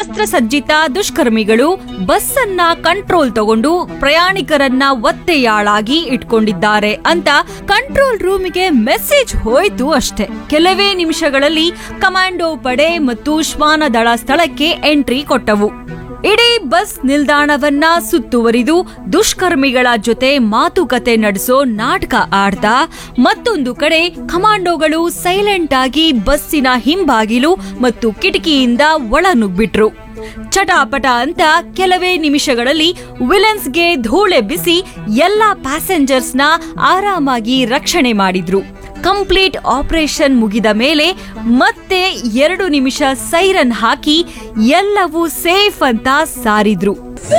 ಶಸ್ತ್ರಸಜ್ಜಿತ ದುಷ್ಕರ್ಮಿಗಳು ಬಸ್ ಅನ್ನ ಕಂಟ್ರೋಲ್ ತಗೊಂಡು ಪ್ರಯಾಣಿಕರನ್ನ ಒತ್ತೆಯಾಳಾಗಿ ಇಟ್ಕೊಂಡಿದ್ದಾರೆ ಅಂತ ಕಂಟ್ರೋಲ್ ರೂಮಿಗೆ ಮೆಸೇಜ್ ಹೋಯ್ತು ಅಷ್ಟೇ ಕೆಲವೇ ನಿಮಿಷಗಳಲ್ಲಿ ಕಮಾಂಡೋ ಪಡೆ ಮತ್ತು ಶ್ವಾನದಳ ಸ್ಥಳಕ್ಕೆ ಎಂಟ್ರಿ ಕೊಟ್ಟವು ಇಡೀ ಬಸ್ ನಿಲ್ದಾಣವನ್ನ ಸುತ್ತುವರಿದು ದುಷ್ಕರ್ಮಿಗಳ ಜೊತೆ ಮಾತುಕತೆ ನಡೆಸೋ ನಾಟಕ ಆಡ್ತಾ ಮತ್ತೊಂದು ಕಡೆ ಕಮಾಂಡೋಗಳು ಸೈಲೆಂಟ್ ಆಗಿ ಬಸ್ಸಿನ ಹಿಂಬಾಗಿಲು ಮತ್ತು ಕಿಟಕಿಯಿಂದ ಒಳ ನುಗ್ಬಿಟ್ರು ಚಟಾಪಟ ಅಂತ ಕೆಲವೇ ನಿಮಿಷಗಳಲ್ಲಿ ವಿಲನ್ಸ್ಗೆ ಧೂಳೆಬ್ಬಿಸಿ ಎಲ್ಲಾ ಪ್ಯಾಸೆಂಜರ್ಸ್ನ ಆರಾಮಾಗಿ ರಕ್ಷಣೆ ಮಾಡಿದ್ರು ಕಂಪ್ಲೀಟ್ ಆಪರೇಷನ್ ಮುಗಿದ ಮೇಲೆ ಮತ್ತೆ ಎರಡು ನಿಮಿಷ ಸೈರನ್ ಹಾಕಿ ಎಲ್ಲವೂ ಸೇಫ್ ಅಂತ ಸಾರಿದ್ರು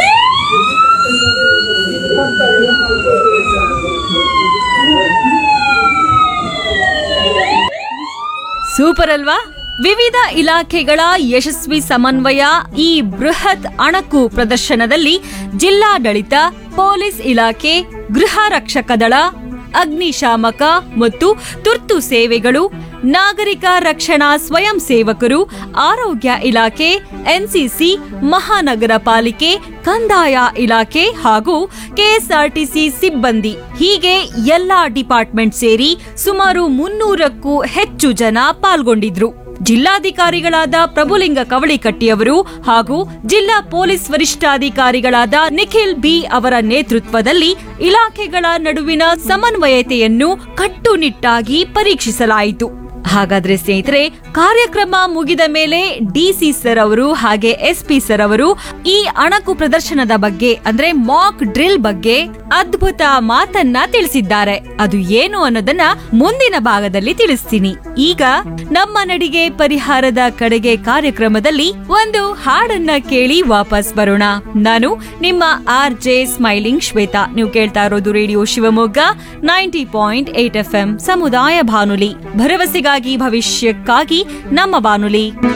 ಸೂಪರ್ ಅಲ್ವಾ ವಿವಿಧ ಇಲಾಖೆಗಳ ಯಶಸ್ವಿ ಸಮನ್ವಯ ಈ ಬೃಹತ್ ಅಣಕು ಪ್ರದರ್ಶನದಲ್ಲಿ ಜಿಲ್ಲಾಡಳಿತ ಪೊಲೀಸ್ ಇಲಾಖೆ ಗೃಹ ರಕ್ಷಕ ದಳ ಅಗ್ನಿಶಾಮಕ ಮತ್ತು ತುರ್ತು ಸೇವೆಗಳು ನಾಗರಿಕ ರಕ್ಷಣಾ ಸ್ವಯಂ ಸೇವಕರು ಆರೋಗ್ಯ ಇಲಾಖೆ ಎನ್ಸಿಸಿ ಮಹಾನಗರ ಪಾಲಿಕೆ ಕಂದಾಯ ಇಲಾಖೆ ಹಾಗೂ ಕೆಎಸ್ಆರ್ಟಿಸಿ ಸಿಬ್ಬಂದಿ ಹೀಗೆ ಎಲ್ಲಾ ಡಿಪಾರ್ಟ್ಮೆಂಟ್ ಸೇರಿ ಸುಮಾರು ಮುನ್ನೂರಕ್ಕೂ ಹೆಚ್ಚು ಜನ ಪಾಲ್ಗೊಂಡಿದ್ರು ಜಿಲ್ಲಾಧಿಕಾರಿಗಳಾದ ಪ್ರಭುಲಿಂಗ ಕವಳಿಕಟ್ಟಿಯವರು ಹಾಗೂ ಜಿಲ್ಲಾ ಪೊಲೀಸ್ ವರಿಷ್ಠಾಧಿಕಾರಿಗಳಾದ ನಿಖಿಲ್ ಬಿ ಅವರ ನೇತೃತ್ವದಲ್ಲಿ ಇಲಾಖೆಗಳ ನಡುವಿನ ಸಮನ್ವಯತೆಯನ್ನು ಕಟ್ಟುನಿಟ್ಟಾಗಿ ಪರೀಕ್ಷಿಸಲಾಯಿತು ಹಾಗಾದ್ರೆ ಸ್ನೇಹಿತರೆ ಕಾರ್ಯಕ್ರಮ ಮುಗಿದ ಮೇಲೆ ಡಿಸಿ ಸರ್ ಅವರು ಹಾಗೆ ಎಸ್ಪಿ ಸರ್ ಅವರು ಈ ಅಣಕು ಪ್ರದರ್ಶನದ ಬಗ್ಗೆ ಅಂದ್ರೆ ಮಾಕ್ ಡ್ರಿಲ್ ಬಗ್ಗೆ ಅದ್ಭುತ ಮಾತನ್ನ ತಿಳಿಸಿದ್ದಾರೆ ಅದು ಏನು ಅನ್ನೋದನ್ನ ಮುಂದಿನ ಭಾಗದಲ್ಲಿ ತಿಳಿಸ್ತೀನಿ ಈಗ ನಮ್ಮ ನಡಿಗೆ ಪರಿಹಾರದ ಕಡೆಗೆ ಕಾರ್ಯಕ್ರಮದಲ್ಲಿ ಒಂದು ಹಾಡನ್ನ ಕೇಳಿ ವಾಪಸ್ ಬರೋಣ ನಾನು ನಿಮ್ಮ ಆರ್ ಜೆ ಸ್ಮೈಲಿಂಗ್ ಶ್ವೇತಾ ನೀವು ಕೇಳ್ತಾ ಇರೋದು radio Shivamogga ninety point eight F M ಸಮುದಾಯ ಬಾನುಲಿ ಭರವಸೆಗಾಗಿ ಭವಿಷ್ಯಕ್ಕಾಗಿ ನಮ್ಮ ಬಾನುಲಿ